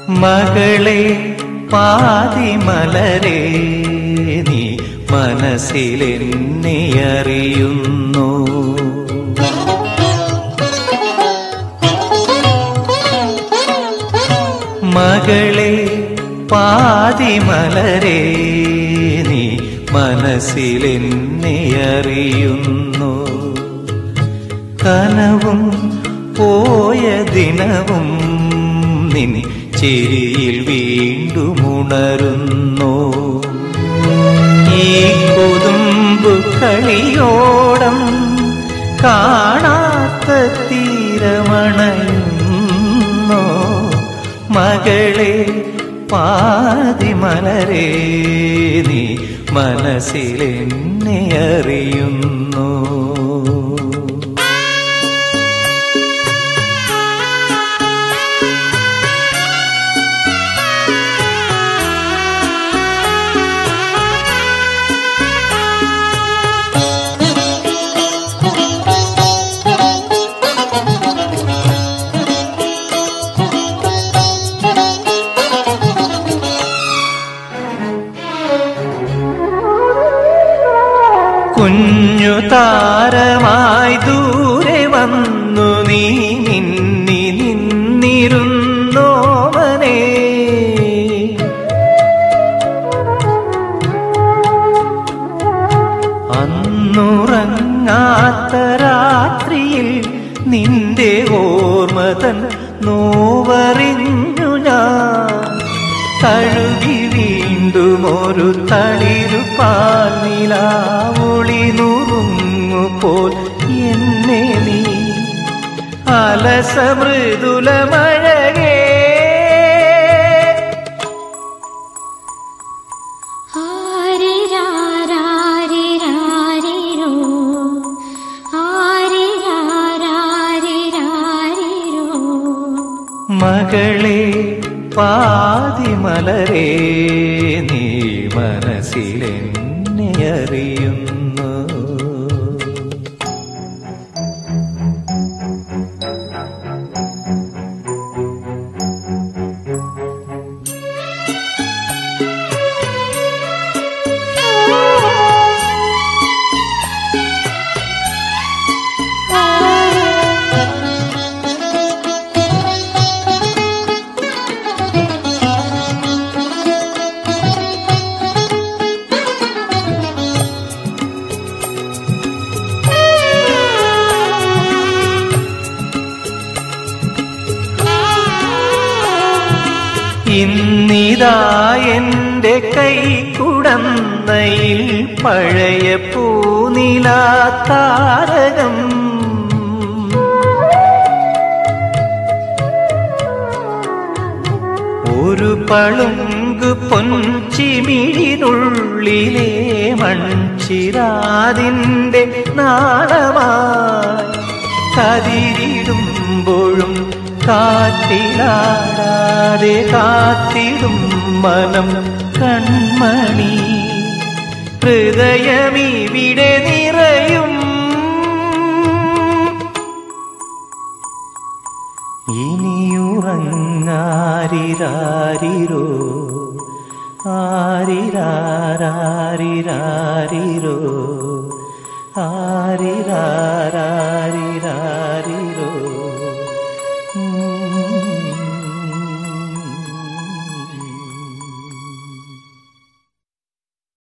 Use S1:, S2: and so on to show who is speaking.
S1: മകളെ പാതിമലരെ നീ മനസ്സിലെന്നെ അറിയുന്നു മകളെ പാതിമലരെ നീ മനസ്സിലെന്നെ അറിയുന്നു കനവും പോയ ദിനവും നിൻ ചിരിയിൽ വീണ്ടും ഉണരുന്നു ഈ കൊതുമ്പു കളിയോടം കാണാത്ത തീരമണയുന്നു മകളെ പാതിമലരെ നീ മനസ്സിലെന്നെ അറിയുന്നു കുഞ്ഞു താരമായി ദൂരെ വന്നു നീ നിന്നി നിന്നിരുന്നോമനെ അന്നുറങ്ങാത്ത രാത്രിയിൽ നിന്റെ ഓർമ്മതൻ നോവറിഞ്ഞു ഞാൻ തഴുകി വീണ്ടും ഒരു തളിരു പാലിലാവൊളി നുറുങ്ങുപോൽ എന്നെ നീ അലസ മൃദുല മഴകേ
S2: ആരിരാരാരിരാരിരോ. ആരിരാരാരിരാരിരോ.
S1: മകളെ പാതിമലരെ നീ മനസ്സിലെന്നെ അറിയുന്നു ഇന്നിതാ എന്റെ കൈ കുടന്നയിൽ പഴയ പൂനിലാ താരകം ഒരു പളുങ്ക് പൊൻചിമിഴിനുള്ളിലെ മൺചിരാതിന്റെ നാളമായി കതിരിടുമ്പോഴും കാറ്റിലാടാതെ കാത്തിടും മനം കൺമണി ഹൃദയമിവിടെ നിറയും ഇനിയുറങ്ങാരിരാരിരോ ആരിരാരാരിരാരിരോ ആരിരാരാരി